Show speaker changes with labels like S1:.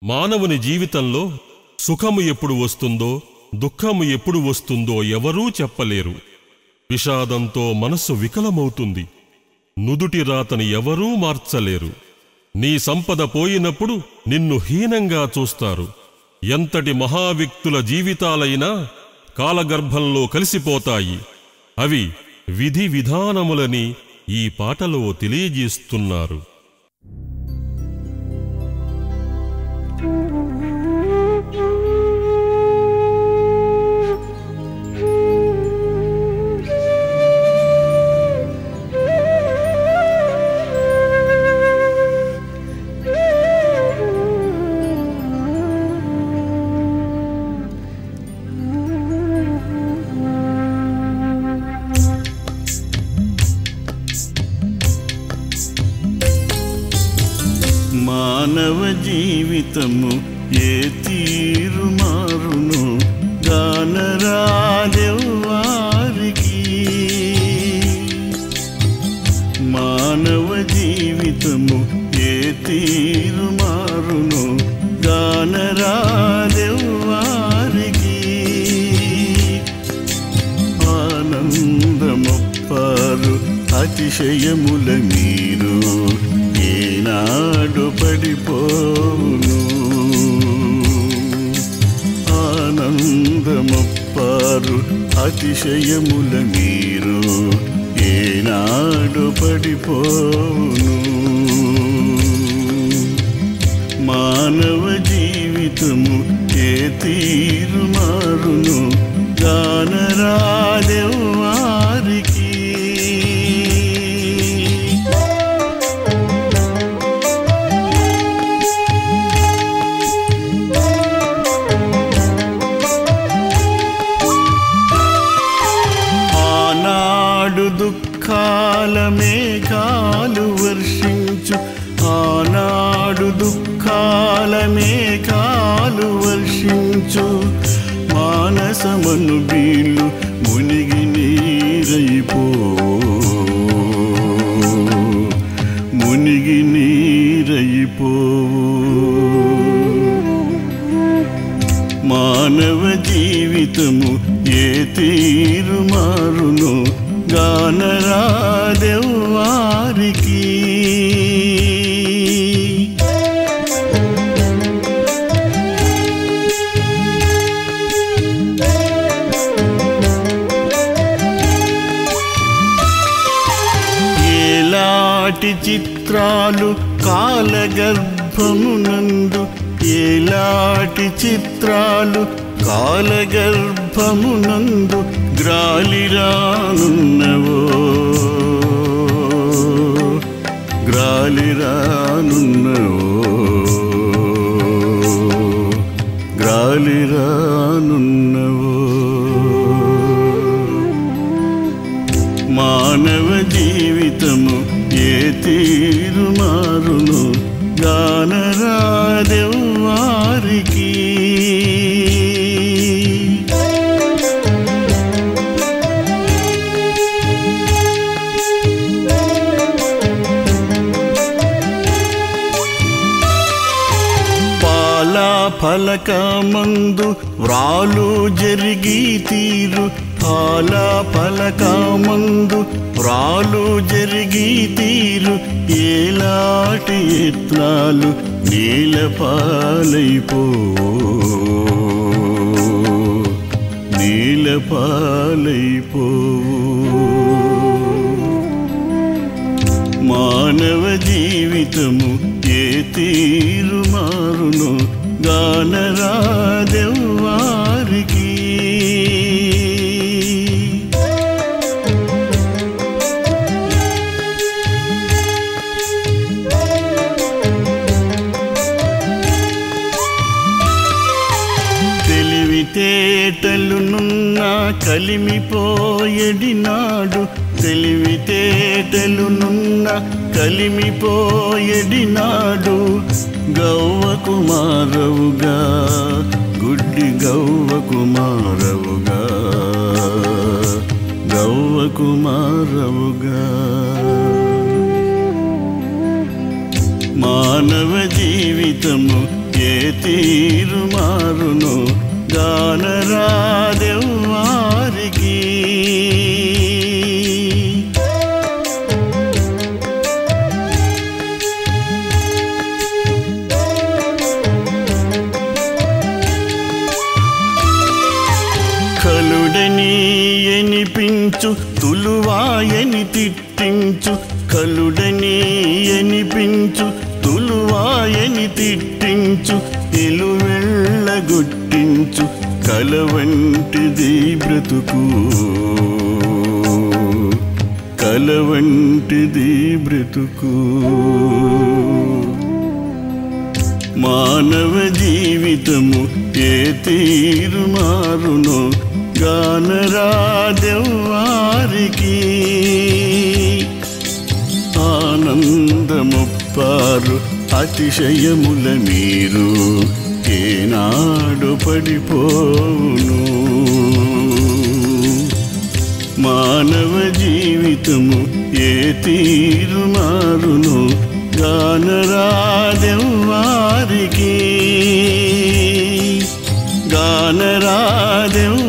S1: మానవుని జీవితంలో సుఖము ఎప్పుడు వస్తుందో దుఃఖము ఎప్పుడు వస్తుందో ఎవరూ చెప్పలేరు విషాదంతో మనస్సు వికలమవుతుంది నుదుటి రాతని ఎవరూ మార్చలేరు నీ సంపద పోయినప్పుడు నిన్ను హీనంగా చూస్తారు ఎంతటి మహావ్యక్తుల జీవితాలైనా కాలగర్భంలో కలిసిపోతాయి అవి విధి విధానములని ఈ పాటలో తెలియజేస్తున్నారు
S2: మానవ జీవితము ఏ తీరు మారును గానరాదెవ్వారికి మానవ జీవితము ఏ తీరు మారును గానరాదెవ్వారికి ఆనందమొప్పారు అతిశయముల మీరు ఏనాడు పడిపోను ఆనందమొప్పారు అతిశయముల మీరు ఏనాడు పడిపోను మానవ జీవితము ఏ తీరు మారును గానరాదెవ్వారికి ఆనాడు దుఃఖాల మేఘాలు వర్షించు ఆనాడు దుఃఖాల మేఘాలు వర్షించు మానసమను బీళ్ళు మునిగి నీరైపో మునిగి నీరైపోవు మానవ జీవితము ఏ తీరు మారును గానరాదెవ్వారికి ఏలాటి చిత్రాలు కాలగర్భమునందు ఏలాటి చిత్రాలు కాలగర్భమునందు గ్రాలిరానున్నవో గ్రాలిరానున్నవో గ్రాలిరానున్నవో మానవ జీవితము ఏ తీరు మారును గానరాదెవ్వారికి పాలా ఫలక మందు వ్రాలు జరిగి తీరు పాలా ఫలక మందు వ్రాలు జరిగి తీరు ఏలాటి ఎత్నాలు నీల పాలైపో నీల పాలైపోవు మానవ జీవితము ఏ తీరు మారును గానరాదెవ్వారికి తెలివితేటలునున్న కలిమిపోయెడినాడు తెలివితేటలునున్న కలిమిపోయెడినాడు గౌవ కుమారవుగా గుడ్డి గౌవ కుమారవుగా గౌవ కుమారవుగా మానవ జీవితము ఏ తీరు మారును గానరాదెవ్వారికి కలుడని ఎనిపించు తులువాయని తిట్టించు కలుడని ఎనిపించు తులువాయని తిట్టించు నిలువెళ్ళగొట్టించు కలవంటిది బ్రతుకు కలవంటిది బ్రతుకు మానవ జీవితము ఏ తీరు మారునో గానరాదెవ్వారికి ఆనందముప్పారు అతిశయముల మీరు ఏనాడు పడిపోను మానవ జీవితము ఏ తీరు మారును గానరాదెవ్వారికి గానరాదెవ్వారికి